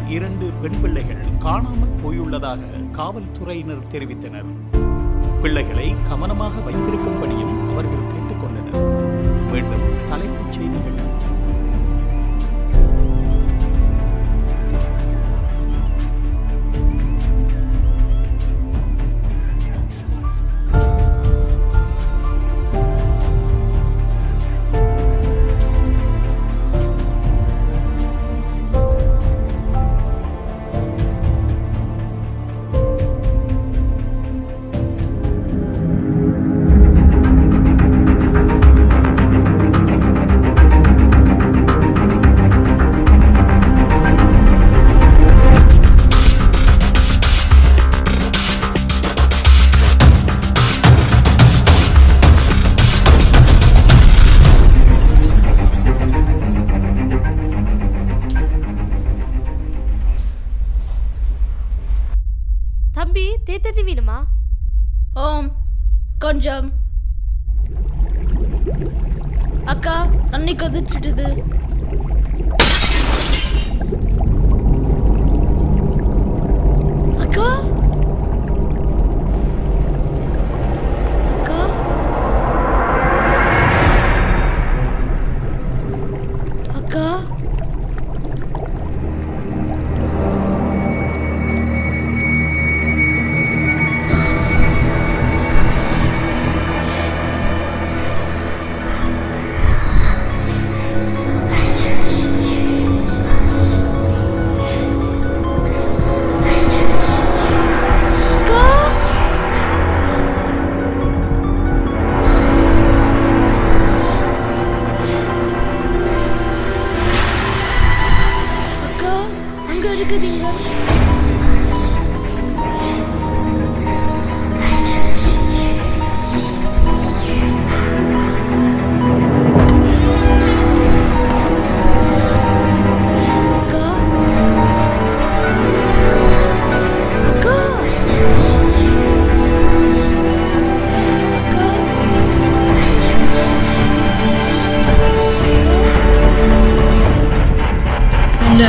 இரண்டு பெண் பிள்ளைகள் காணாமல் போயுள்ளதாக காவல்துறையினர் தெரிவித்தனர் பிள்ளைகளை கவனமாக வைத்திருக்கும்படியும் அவர்கள் கேட்டுக்கொண்டனர் மீண்டும் தலைப்புச் செய்திகள் தம்பி தேத்தண்ணி வேணுமா ஓம் கொஞ்சம் அக்கா தண்ணி கொதிச்சிட்டுது அக்கா அக்கா அக்கா அக்கா அக்கா அங்க இருக்குறீங்க அக்கா அக்கா அக்கா என்ன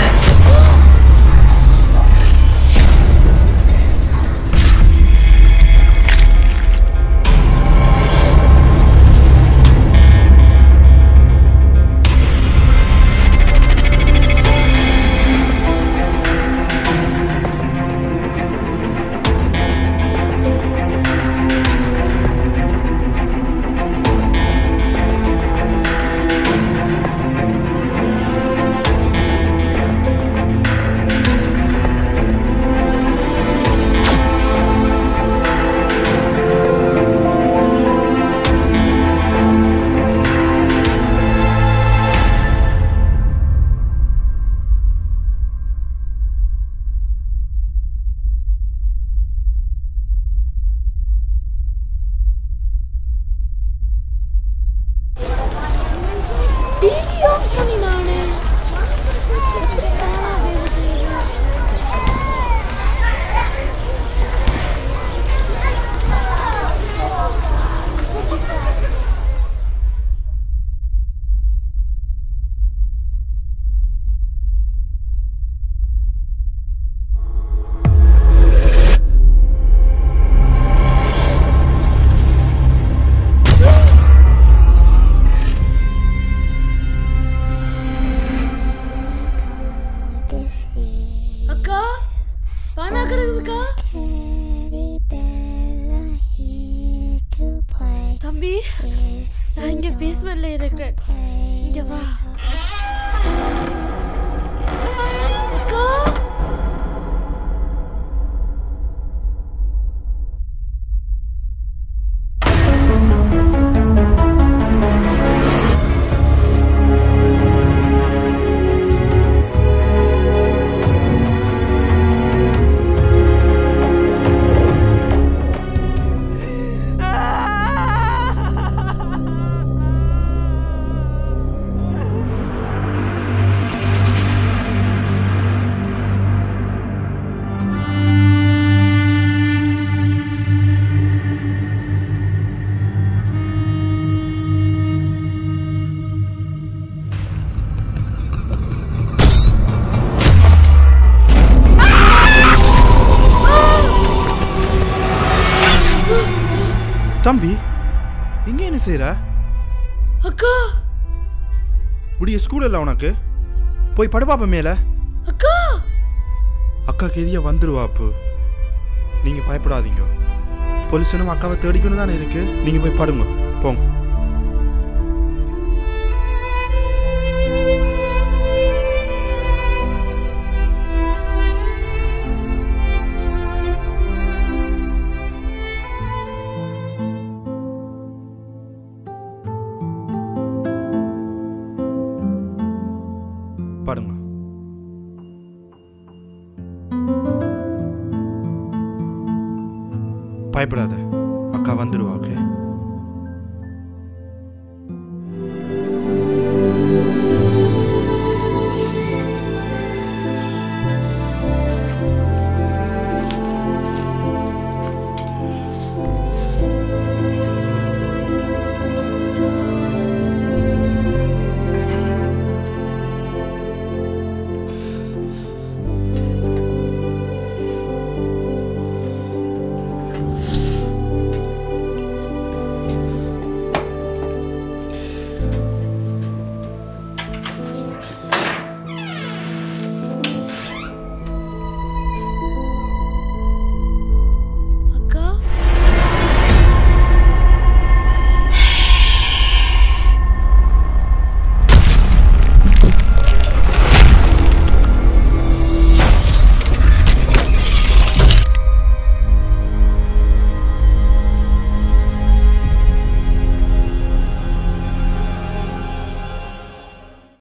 டிவி ஆஃப் பண்ணி நானு எப்படி நானா வேலை செய்யறேன் அக்கா பானா கிடக்குதுக்கா தம்பி நான் இங்க பேஸ்மெண்ட்ல இருக்கிறேன் இங்க வா அக்கா ஆ தம்பி இங்க என்ன செய்யற அக்கா உடைய ஸ்கூல் இல்ல உனக்கு போய் படுபாப்ப மேல அக்கா அக்கா கெதியா வந்துருவா அப்பு நீங்க பயப்படாதீங்க போலீஸனும் அக்காவை தேடிக்கணும் தானே இருக்கு நீங்க போய் படுங்க போங்க படுங்க பயப்படாத அக்கா வந்துடுவா ஓகே